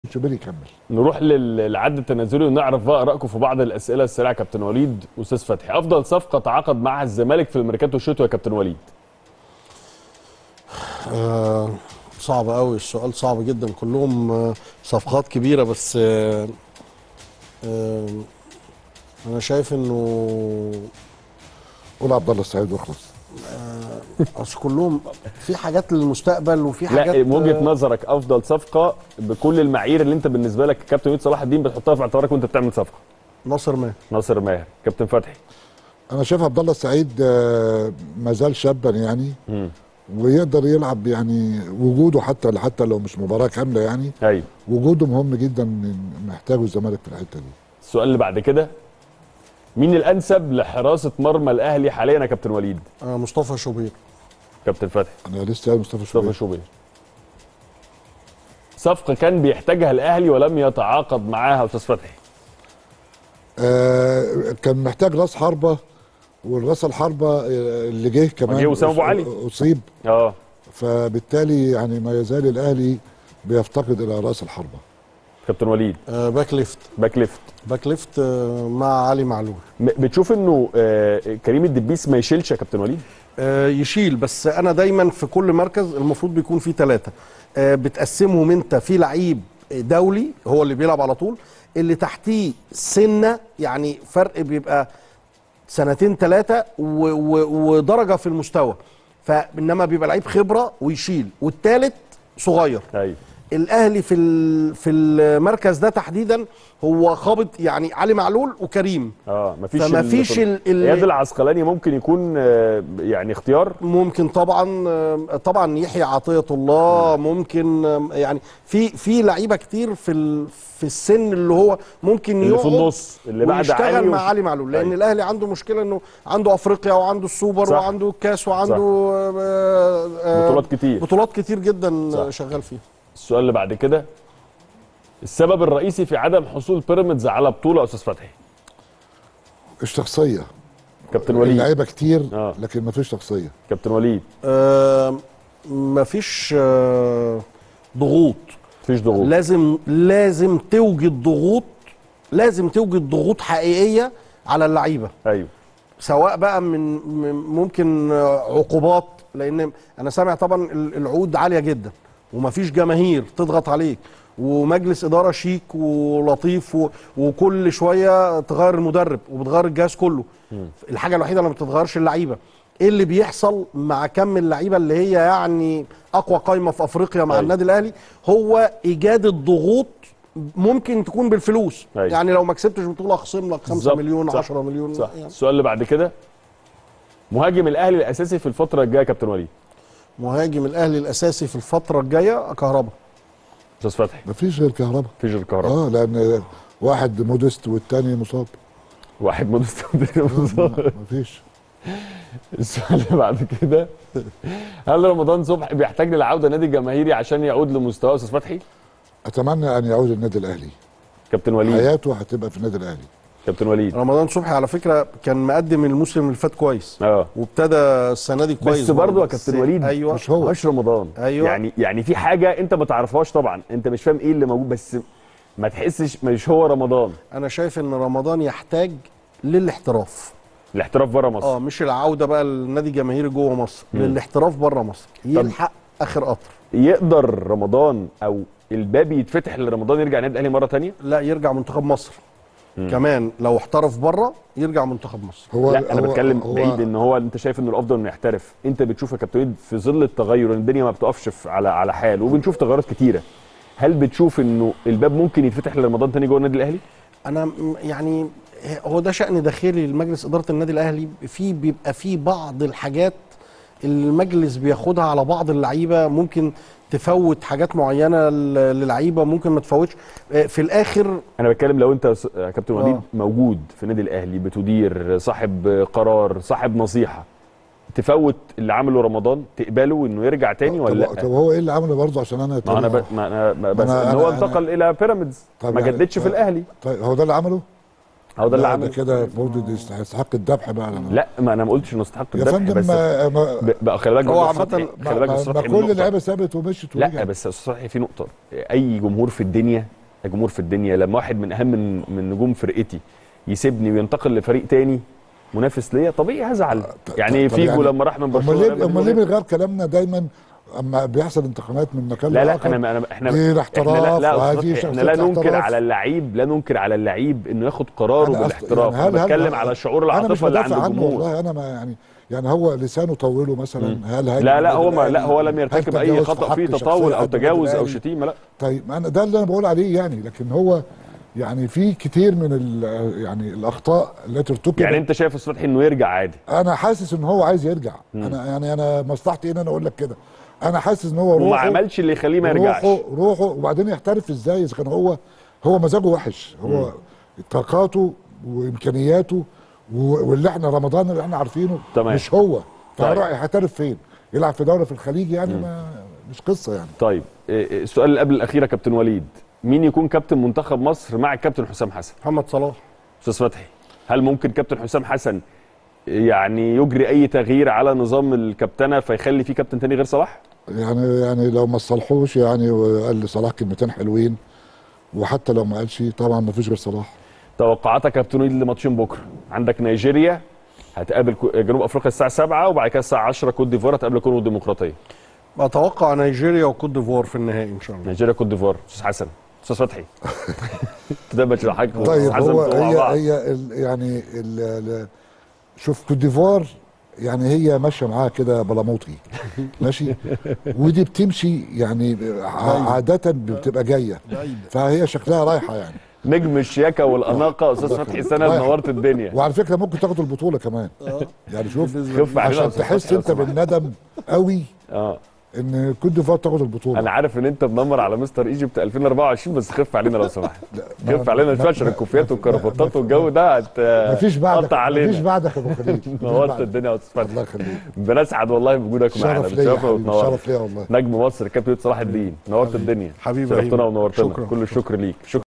شوبير يكمل نروح لل- للعد التنازلي ونعرف بقى ارائكم في بعض الاسئله السريعه كابتن وليد واستاذ فتحي افضل صفقه تعاقد معها الزمالك في الميركاتو الشتوي يا كابتن وليد آه صعب قوي السؤال صعب جدا كلهم آه صفقات كبيره بس آه آه انا شايف انه قول عبد الله السعيد واخلص اصل كلهم في حاجات للمستقبل وفي حاجات لا من وجهه آه، نظرك افضل صفقه بكل المعايير اللي انت بالنسبه لك كابتن وليد صلاح الدين بتحطها في اعتبارك وانت بتعمل صفقه ناصر ماهر ناصر ماهر كابتن فتحي انا شايف عبد الله السعيد آه، ما زال شابا يعني مم. ويقدر يلعب يعني وجوده حتى حتى لو مش مباراه كامله يعني ايوه وجوده مهم جدا محتاجه الزمالك في الحته دي السؤال اللي بعد كده مين الانسب لحراسه مرمى الاهلي حاليا يا كابتن وليد آه مصطفى شوبير كابتن فتحي انا لسه قايل مصطفى مصطفى شوبير شوبير صفقه كان بيحتاجها الاهلي ولم يتعاقد معاها استاذ فتحي آه كان محتاج راس حربه والراس الحربه آه، اللي جه كمان جه وسام أبو علي. اصيب اه فبالتالي يعني ما يزال الاهلي بيفتقد الى راس الحربه كابتن وليد آه باك ليفت باك ليفت باك ليفت آه مع علي معلول م- بتشوف انه آه، كريم الدبيس ما يشيلش يا كابتن وليد آه، يشيل بس انا دايما في كل مركز المفروض بيكون فيه ثلاثه بتقسمهم انت في لعيب دولي هو اللي بيلعب على طول اللي تحتيه سنه يعني فرق بيبقى سنتين ثلاثه ودرجه في المستوى فانما بيبقى لعيب خبره ويشيل والثالث صغير ايوه الاهلي في ال- في المركز ده تحديدا هو خابط يعني علي معلول وكريم اه مفيش فما ال- فيش ال- ال- اياد العسقلاني ممكن يكون آه، يعني اختيار ممكن طبعا آه، طبعا يحيى عطيه الله ممكن آه، يعني في في لعيبه كتير في ال- في السن اللي هو ممكن اللي في يقعد النص اللي بعد ويشتغل علي مع وش- علي معلول لان أيوة. الاهلي عنده مشكله انه عنده افريقيا وعنده السوبر صح. وعنده الكاس وعنده آه، آه، بطولات كتير بطولات كتير جدا صح. آه، شغال فيها السؤال اللي بعد كده السبب الرئيسي في عدم حصول بيراميدز على بطوله يا استاذ فتحي الشخصيه كابتن وليد اللعيبه كتير آه. لكن ما فيش شخصيه كابتن وليد آه، مفيش آه، ضغوط مفيش ضغوط لازم لازم توجد ضغوط لازم توجد ضغوط حقيقيه على اللعيبه ايوه سواء بقى من من- ممكن عقوبات لان انا سامع طبعا ال- العقود عاليه جدا ومفيش جماهير تضغط عليك ومجلس اداره شيك ولطيف و... وكل شويه تغير المدرب وبتغير الجهاز كله الحاجه الوحيده اللي ما بتتغيرش اللعيبه ايه اللي بيحصل مع كم اللعيبه اللي هي يعني اقوى قايمه في افريقيا مع أيوة. النادي الاهلي هو ايجاد الضغوط ممكن تكون بالفلوس أيوة. يعني لو ما كسبتش بطوله اخصم لك 5 بالظبط. مليون صح. 10 مليون صح يعني. السؤال اللي بعد كده مهاجم الاهلي الاساسي في الفتره الجايه يا كابتن وليد مهاجم الاهلي الاساسي في الفتره الجايه كهربا استاذ فتحي ما فيش غير كهرباء مفيش غير كهرباء اه لان واحد مودست والتاني مصاب واحد مدرس ما فيش السؤال اللي بعد كده هل رمضان صبحي بيحتاج للعوده نادي جماهيري عشان يعود لمستواه استاذ فتحي اتمنى ان يعود النادي الاهلي كابتن وليد حياته هتبقى في النادي الاهلي كابتن وليد رمضان صبحي على فكره كان مقدم الموسم اللي فات كويس اه وابتدى السنه دي كويس بس برضه يا بس- كابتن وليد ايوه مش هو. مش رمضان أيوة. يعني يعني في حاجه انت ما تعرفهاش طبعا انت مش فاهم ايه اللي موجود بس ما تحسش مش هو رمضان انا شايف ان رمضان يحتاج للاحتراف الاحتراف بره مصر اه مش العوده بقى للنادي جماهيري جوه مصر للاحتراف بره مصر يلحق اخر قطر يقدر رمضان او الباب يتفتح لرمضان يرجع النادي الاهلي مره تانية لا يرجع منتخب مصر كمان لو احترف بره يرجع منتخب مصر هو لا انا هو بتكلم هو بعيد ان هو انت شايف انه الافضل انه يحترف انت بتشوف يا كابتن وليد في ظل التغير ان الدنيا ما بتقفش في- على على حال وبنشوف تغيرات كتيره هل بتشوف انه الباب ممكن يتفتح لرمضان تاني جوه النادي الاهلي انا م- يعني هو ده شأن داخلي لمجلس إدارة النادي الأهلي في بيبقى في بعض الحاجات المجلس بياخدها على بعض اللعيبة ممكن تفوت حاجات معينة ل- للعيبة ممكن ما تفوتش آه، في الآخر انا بتكلم لو انت س- يا كابتن وليد آه. موجود في النادي الاهلي بتدير صاحب قرار صاحب نصيحه تفوت اللي عمله رمضان تقبله انه يرجع تاني ولا طب, لا طب هو ايه اللي عمله برضه عشان انا ما انا ب... ما انا ب... بس أنا- ان هو أنا- انتقل الى بيراميدز طب ما يعني- جددش في طب- الاهلي طيب هو ده اللي عمله هو ده اللي لا، عمل كده برضه دي يستحق الذبح بقى أنا- لا ما انا ما قلتش انه استحق يا الذبح فندم بس ما ما ب- بقى خلي بالك هو برضه عامة صبحي- ما, خلي بالك ما, بس ما صبحي كل النقطة. اللعيبه سابت ومشت لا ورجعت. بس يا استاذ صبحي في نقطه اي جمهور في الدنيا جمهور في الدنيا لما واحد من اهم من, من نجوم فرقتي يسيبني وينتقل لفريق تاني منافس ليا طبيعي هزعل يعني طب فيجو يعني لما راح من امال برشلونه ليه ريال امال مدريد ليه بنغير كلامنا دايما اما بيحصل انتقالات من مكان لا لا لآخر؟ انا انا احنا دي احنا لا الاحتراف لا وهذه أستاذ صبحي، احنا شخصية لا ننكر الاحتراف. على اللعيب لا ننكر على اللعيب انه ياخد قراره أنا أصل- بالاحتراف يعني هل- انا هل- بتكلم على شعور انا مش العاطفه اللي عند بدافع عنه الجمهور والله انا ما يعني يعني هو لسانه طوله مثلا هل هل لا لا هو ما لا هو لم يرتكب اي تجاوز في خطا حق فيه شخصية تطاول او قد النادي تجاوز او الأهلي؟ شتيمه لا طيب انا ده اللي انا بقول عليه يعني لكن هو يعني في كتير من ال- يعني الاخطاء التي ارتكبت يعني انت شايف استاذ فتحي انه يرجع عادي انا حاسس ان هو عايز يرجع انا يعني انا مصلحتي ايه ان انا اقول لك كده انا حاسس ان هو وما روحه عملش اللي يخليه ما يرجعش روحه روحه وبعدين يحترف ازاي اذا كان هو هو مزاجه وحش هو طاقاته وامكانياته و- واللي احنا رمضان اللي احنا عارفينه تمام. مش هو طيب. فهيروح يحترف فين؟ يلعب في دوله في الخليج يعني ما مش قصه يعني طيب إيه، إيه، السؤال اللي قبل الاخير يا كابتن وليد مين يكون كابتن منتخب مصر مع الكابتن حسام حسن محمد صلاح استاذ فتحي هل ممكن كابتن حسام حسن يعني يجري اي تغيير على نظام الكابتنه فيخلي في كابتن تاني غير صلاح يعني يعني لو ما صلحوش يعني وقال لصلاح كلمتين حلوين وحتى لو ما قالش طبعا ما فيش غير صلاح توقعاتك يا كابتن وليد لماتشين بكره عندك نيجيريا هتقابل كو- جنوب افريقيا الساعه 7 وبعد كده الساعه 10 كوت ديفوار هتقابل الكونغو الديمقراطيه اتوقع نيجيريا وكوت ديفوار في النهائي ان شاء الله نيجيريا كوت ديفوار استاذ حسن استاذ فتحي كده ماتش حاجه طيب حسن هو بتوع هي بعض. هي ال يعني ال ال شوف كوت ديفوار يعني هي ماشيه معاها كده بلاموطي ماشي ودي بتمشي يعني ع- عاده بتبقى جايه فهي شكلها رايحه يعني نجم الشياكه والاناقه استاذ الله فتحي يخليك. سند رايح. نورت الدنيا وعلى فكره ممكن تاخد البطوله كمان يعني شوف خف علينا يا عشان أستاذ تحس فتحي لو انت سمحت. بالندم قوي اه ان كوت ديفوار تاخد البطوله انا عارف ان انت منمر على مستر ايجيبت 2024 بس خف علينا لو سمحت ما- خف علينا شويه عشان ما- الكوفيات ما- والكرافتات ما- والجو ده هت مفيش بعدك قطع مفيش علينا بعدك يا ابو خليل مفيش نورت بعدك. الدنيا يا استاذ الله فتحي يخليك بنسعد والله بوجودك معانا شرف ليا يا بتشرفنا حبيبي، وتنورنا شرف ليا والله نجم مصر كابتن صلاح الدين نورت الدنيا حبيبي شرفتنا أيمن. ونورتنا شكراً. كل الشكر ليك شكرا